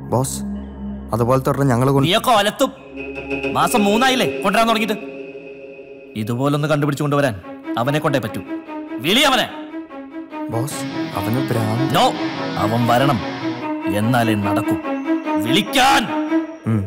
Boss അതുപോലെ തുടർന്ന് ഞങ്ങൾ കൊണ്ട് നീയൊക്കെ ഒലത്തും മാസം മൂന്നായില്ലേ കൊണ്ടുവരാൻ തുടങ്ങിയിട്ട് ഇതുപോലൊന്ന് കണ്ടുപിടിച്ചു കൊണ്ടുവരാൻ അവനെ കൊണ്ടേ പറ്റൂ വിളി അവനെ ബോസ് അവന് ഭ്രാന്ത് നോ അവൻ വരണം എന്നാലേ നടക്കൂ വിളിക്കാൻ ഉം.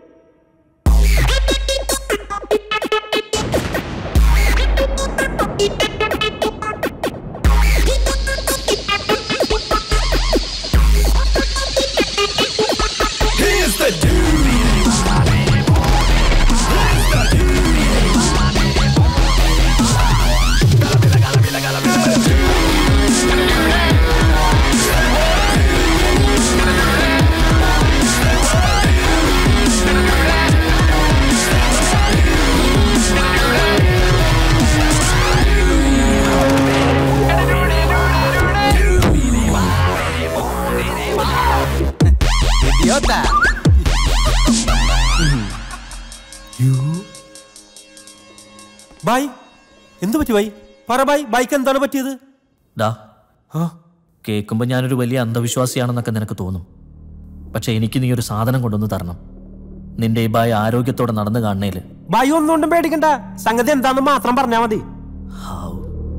ബായ് എന്ത് പറ്റി ബായ് പറ ബായ് ബൈക്ക് എന്താണ് പറ്റിയത് ഡാ ആ കേൾക്കുമ്പോൾ ഞാനൊരു വലിയ അന്ധവിശ്വാസിയാണെന്നൊക്കെ നിനക്ക് തോന്നും പക്ഷെ എനിക്ക് നീ ഒരു സാധനം കൊണ്ടുവന്ന് തരണം നിന്റെ ഈ ബായ് ആരോഗ്യത്തോടെ നടന്നു കാണണേല് ബായ് ഒന്നുകൊണ്ടും പേടിക്കണ്ട സംഗതി എന്താന്ന് മാത്രം പറഞ്ഞാ മതി ഹാവ്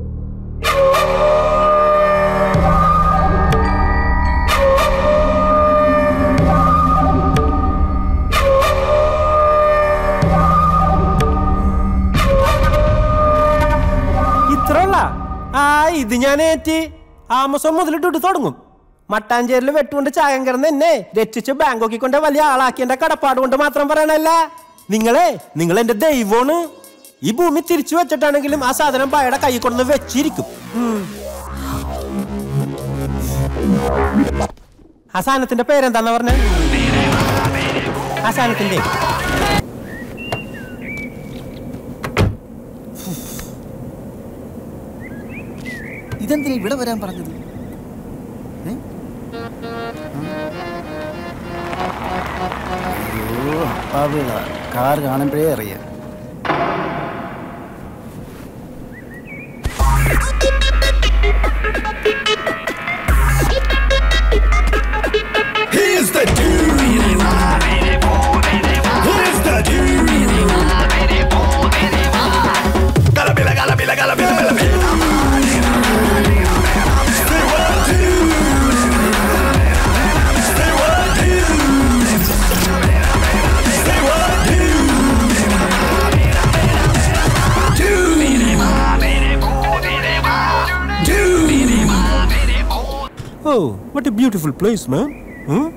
ഇത്രയുള്ള ആ ഇത് ഞാൻ ഏറ്റ് ആമസോൺ മുതലിട്ടിട്ട് തുടങ്ങും മട്ടാഞ്ചേരിൽ വെട്ടുകൊണ്ട് ചായം കിടന്ന് എന്നെ രക്ഷിച്ച് ബാങ്കോക്കിൽ കൊണ്ട് വലിയ ആളാക്കി എന്റെ കടപ്പാട് കൊണ്ട് മാത്രം പറയണല്ല നിങ്ങളെ നിങ്ങൾ എന്റെ ദൈവമാണ് ഈ ഭൂമി തിരിച്ചു വെച്ചിട്ടാണെങ്കിലും ആ സാധനം ബായുടെ കൈ കൊണ്ടു വെച്ചിരിക്കും ഉം. ആ സാധനത്തിന്റെ പേരെന്താന്ന് പറഞ്ഞ ആ സാധനത്തിന്റെ ഇതെന്തിനാ ഇവിടെ വരാൻ പറഞ്ഞത് ഏ? അയ്യോ അപ്പാവിള കാർ കാണുമ്പോഴേ അറിയാം Here's the dude. Here's the dude. Galabilla, galabilla, galabilla, galabilla. Say what, dude? Say what, dude? Say what, dude? Dude. Dude. Oh, what a beautiful place, man. Hmm?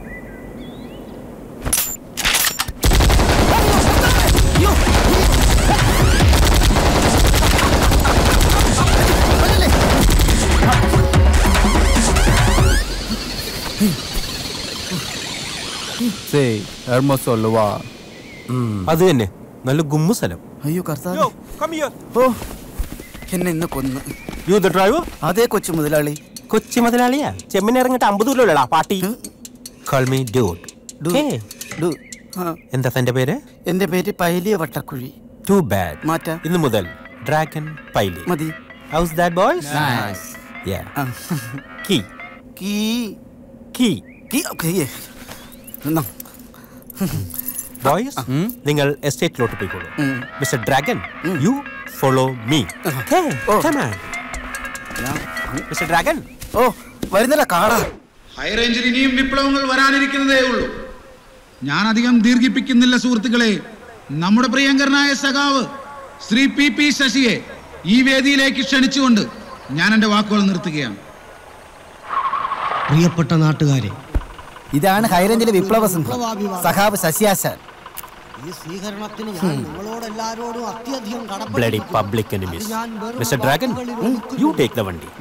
അത് തന്നെ നല്ല ഗുമ്മു സ്ഥലം അയ്യോ കർത്താവ് ഓ എന്നെ ഇന്ന് കൊന്ന് യു ദ ഡ്രൈവർ അതേ കൊച്ചു മുതലാളി കൊച്ചി മുതലാളിയാ ചെമ്മിന് ഇറങ്ങിട്ട് അമ്പത് കിലോടാ പാട്ടി Call me dude. ഡു- Hey, ഡു. ആ, എന്താ തന്റെ പേര് എന്റെ പേര് പൈലിയ വട്ടക്കുഴി ടു ബാഡ് മാറ്റാം ഇന്ന് മുതൽ ഡ്രാഗൺ പൈലി മതി how's that boys Nice. Yeah ആ. കീ കീ കീ കീ ഓക്കെ എന്നാ ബോയ്സ് നിങ്ങൾ എസ്റ്റേറ്റിലോട്ട് പോയിക്കോളൂ mister dragon you follow me ഓ. മിസ്റ്റർ ഡ്രാഗൺ ഓ വരുന്നില്ല കാടാ ഹൈറേഞ്ചിൽ ഇനിയും വിപ്ലവങ്ങൾ വരാനിരിക്കുന്നതേ ഉള്ളൂ ഞാൻ അധികം ദീർഘിപ്പിക്കുന്നില്ല സുഹൃത്തുക്കളെ നമ്മുടെ പ്രിയങ്കരനായ സഖാവ് ശ്രീ പി പി ശശിയെ ഈ വേദിയിലേക്ക് ക്ഷണിച്ചുകൊണ്ട് ഞാൻ എൻ്റെ വാക്കുകൾ നിർത്തുകയാണ് പ്രിയപ്പെട്ട നാട്ടുകാരെ ഇതാണ് ഹൈറേഞ്ചിലെ വിപ്ലവ സിംഹം സഖാവ് ശശിയാശാൻ ഈ സ്വീകരണത്തിന് ഞാൻ നിങ്ങളോട് എല്ലാരോടും അത്യധികം ബ്ലഡി കടപ്പെട്ടിരിക്കുന്നു. പബ്ലിക് എനിമീസ് അത് ഞാൻ വെറും മിസ്റ്റർ ഡ്രാഗൺ വാക്കുകളിൽ യു ടേക്ക് ദ വണ്ടി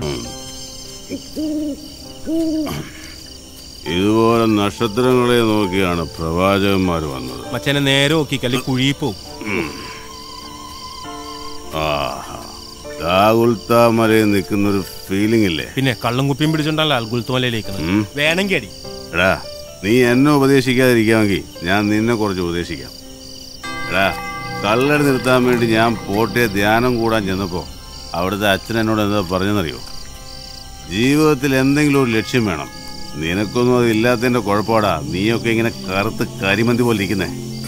ഇതുപോലെ നക്ഷത്രങ്ങളെ നോക്കിയാണ് പ്രവാചകന്മാർ വന്നത് മച്ചനെ നേരെ നോക്കിക്കല്ലേ കുഴി പോവും ആഹാ രാഹുൽ താമരയിൽ നിൽക്കുന്ന ഒരു ഫീലിംഗ് ഇല്ലേ പിന്നെ കള്ളും കുപ്പിയും പിടിച്ചോണ്ടല്ല അൽഗുൽത്തോലയിലേക്ക് ഉം. വേണമെങ്കിൽ അടി എടാ നീ എന്നെ ഉപദേശിക്കാതിരിക്കാമെങ്കിൽ ഞാൻ നിന്നെ കുറച്ച് ഉപദേശിക്കാം എടാ കള്ളടി നിർത്താൻ വേണ്ടി ഞാൻ പോട്ടെ ധ്യാനം കൂടാൻ ചെന്നപ്പോൾ അവിടുത്തെ അച്ഛൻ എന്നോട് എന്താ പറഞ്ഞെന്നറിയോ ജീവിതത്തിൽ എന്തെങ്കിലും ഒരു ലക്ഷ്യം വേണം നിനക്കൊന്നും അത് ഇല്ലാത്തതിന്റെ കുഴപ്പമാടാ നീയൊക്കെ ഇങ്ങനെ കറുത്ത് കരിമന്തി പോലെ ഇരിക്കുന്നേ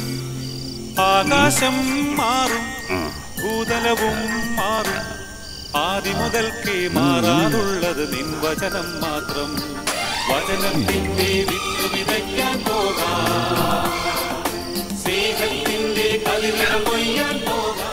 ആകാശം മാറും ഭൂതലവും മാറും ആദ്യ മുതൽക്കേ മാറാതുള്ളത് നിൻ വചനം മാത്രം വചനത്തിന്റെ വിത്ത് വിതയ്ക്കാൻ പോകാം സ്നേഹത്തിന്റെ കലിമ കൊയ്യാൻ പോകാം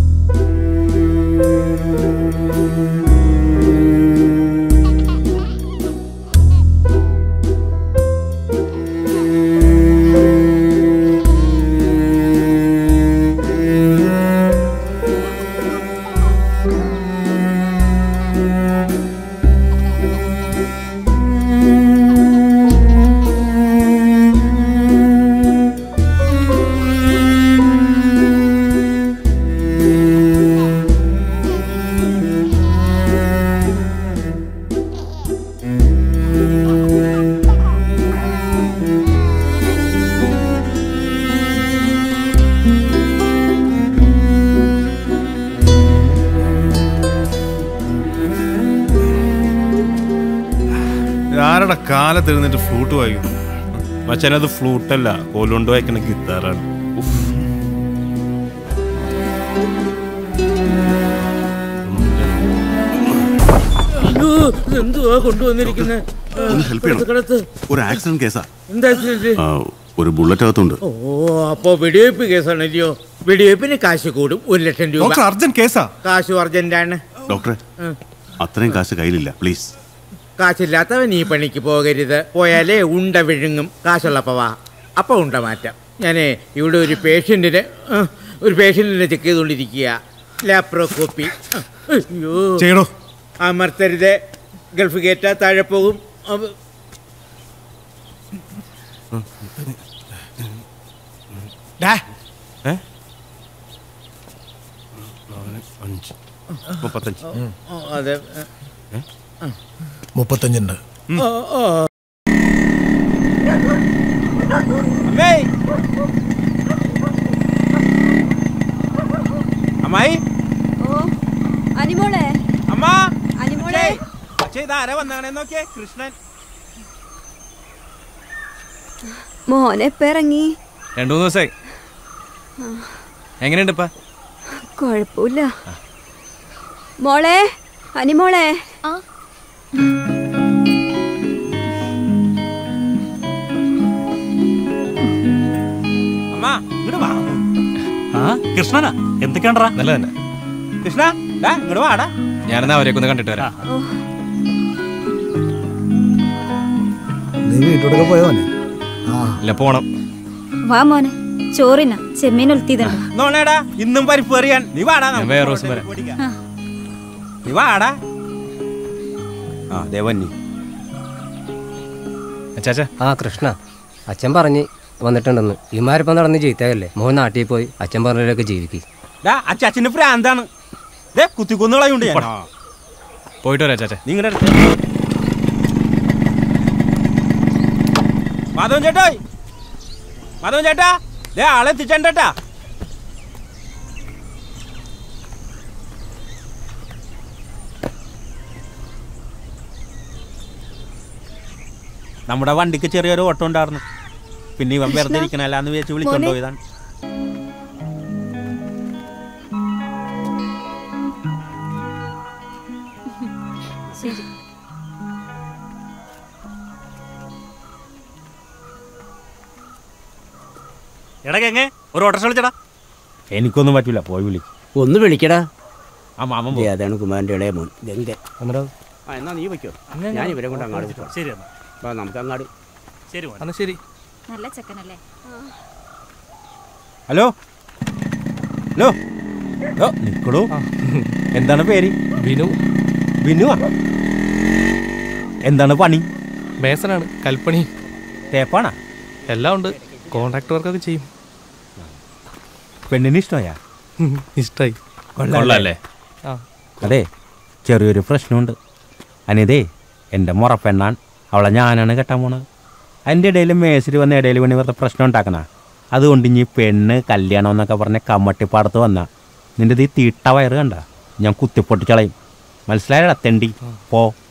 ആരുടെ കാലത്ത് എഴുന്നിട്ട് ഫ്ലൂട്ട് വായിക്കുന്നു മച്ചാനത് ഫ്ലൂട്ടല്ല കോലുകൊണ്ട് വായിക്കുന്ന ഗിത്താറാണ് ഉഫ്. എന്തുവാ കൊണ്ടുവന്നിരിക്കുന്നത് ഒന്ന് ഹെൽപ്പ് ചെയ്യണം ഒരു ആക്സിഡന്റ് കേസാ എന്താ accident? ആ, ഒരു ബുള്ളറ്റ് അകത്തുണ്ട് ഓ അപ്പോ വെടിവെപ്പ് കേസാണല്ലയോ വെടിവെപ്പിന് കാശ് കൂടും ഒരു ലക്ഷം രൂപ ഡോക്ടർ അർജന്റ് കേസാ കാശ് അർജന്റാണ് ഡോക്ടറെ അത്രയും കാശ് കയ്യിലില്ല പ്ലീസ് കാശില്ലാത്തവൻ ഈ പണിക്ക് പോകരുത് പോയാലേ ഉണ്ട വിഴുങ്ങും കാശുള്ളപ്പോ വാ അപ്പൊ ഉണ്ട മാറ്റാം ഞാനേ ഇവിടെ ഒരു പേഷ്യന്റിന് ഒരു പേഷ്യന്റിനെ ചെക്ക് ചെയ്തുകൊണ്ടിരിക്കുക ലാപ്രോകോപ്പി അയ്യോ ചെയ്യണോ അമർത്തരുത് ഗൾഫ് കയറ്റാ താഴെ പോകും അവ- മുപ്പത്തഞ്ച് ഓ, അതെ മുപ്പത്തഞ്ചുണ്ട് ഓ, ഓ. അമ്മേ അമ്മായി ഓ അനിമോളെ അമ്മ അനിമോളെ പക്ഷേ ഇതാരാ വന്നാണേ നോക്കിയേ കൃഷ്ണൻ മോനെ ഇപ്പൊ ഇറങ്ങി രണ്ടു മൂന്ന് ദിവസമായി എങ്ങനെയുണ്ട് ഇപ്പ കുഴപ്പമില്ല മോളെ അനിമോളെ അമ്മ ഇങ്ങോട്ട് വാ ആ കൃഷ്ണനാ എന്തൊക്കെയാണ്ടാ നല്ല തന്നെ കൃഷ്ണ ഡാ ഇങ്ങോട്ട് വാടാ ഞാനെന്നാ അവരെയൊക്കെ ഒന്ന് കണ്ടിട്ട് വരാം നീ വീട്ടിലൊക്കെ പോയോനെ ഇല്ല പോണം വാ മോനെ ചോറിന ചെമ്മീൻ ഉൽത്തിയതുണ്ട് നോണേടാ ഇന്നും പരിപ്പ് എറിയാൻ നീ വാടാ നമുക്ക് വേറെ ദിവസം വരാം. പൊടിക്കാം. നീ വാടാ ആ ദേവന്നി അച്ചാച്ചാ ആ കൃഷ്ണ അച്ഛൻ പറഞ്ഞ് വന്നിട്ടുണ്ടെന്ന് ഇമാരിപ്പം നടന്ന് ജയിത്തല്ലേ മോൻ നാട്ടിൽ പോയി അച്ഛൻ പറഞ്ഞതിലൊക്കെ ജീവിക്കും ഡാ അച്ചാച്ചന് പ്രാന്താണ് ദേ കുത്തിക്കുന്നുകളയുണ്ട് ഞാൻ പോയിട്ട് വരാം അച്ചാച്ചാ നിങ്ങളുടെ അടുത്ത് മാധവൻ ചേട്ടായി മാധവൻ ചേട്ടാ ദേ ആളെ എത്തിച്ചേട്ടാ നമ്മുടെ വണ്ടിക്ക് ചെറിയൊരു ഓട്ടം ഉണ്ടായിരുന്നു പിന്നെ ഇവൻ വെറുതെ ഇരിക്കണല്ലാന്ന് വിചാരിച്ച് വിളിച്ചോണ്ട് മോനെ. പോയതാണ് ശരി എടാ എങ്ങ ഒരു ഓട്ടോറിക്ഷ വിളിച്ചടാ എനിക്കൊന്നും പറ്റൂല പോയി വിളി ഒന്ന് വിളിക്കടാ ആ മാമൻ ദേ, അതാണ് കുമാരൻ്റെ ഇളയ മോൻ ഗംഗ അമരോ ആ എന്നാ നീ വയ്ക്കോ ഞാൻ ഇവരെ കൊണ്ട് അങ്ങാട് വിട്ടോ ശരി എന്നാ അപ്പൊ നമുക്ക് അങ്ങാട് ശരി എന്നാ ശരി നല്ല ചെക്കനല്ലേ ഹലോ ഹലോ ഹലോ നിക്കടോ എന്താണ് പേര് ബിനു ബിനുവാ എന്താണ് പണി മേസനാണ് കൽപ്പണി തേപ്പാണാ എല്ലാം ഉണ്ട് കോൺട്രാക്ട് വർക്കൊക്കെ ചെയ്യും പെണ്ണിന് ഇഷ്ടമായാ ഇഷ്ടായി കൊള്ളാല്ലേ ആ അതെ ചെറിയൊരു പ്രശ്നമുണ്ട് അനിതേ എൻ്റെ മുറപ്പെണ്ണാൻ അവളെ ഞാനാണ് കെട്ടാൻ പോണത് അതിൻ്റെ ഇടയിൽ മേശരി വന്ന ഇടയിൽ വേണി വെറുതെ പ്രശ്നം ഉണ്ടാക്കണ അതുകൊണ്ട് ഇനി പെണ്ണ് കല്യാണം എന്നൊക്കെ പറഞ്ഞ കമ്മട്ടിപ്പാടത്ത് വന്ന നിന്റെ ഈ തീട്ട വയറ് കണ്ട ഞാൻ കുത്തിപ്പൊട്ടിച്ചളയും മനസ്സിലായടാ തെണ്ടി പോ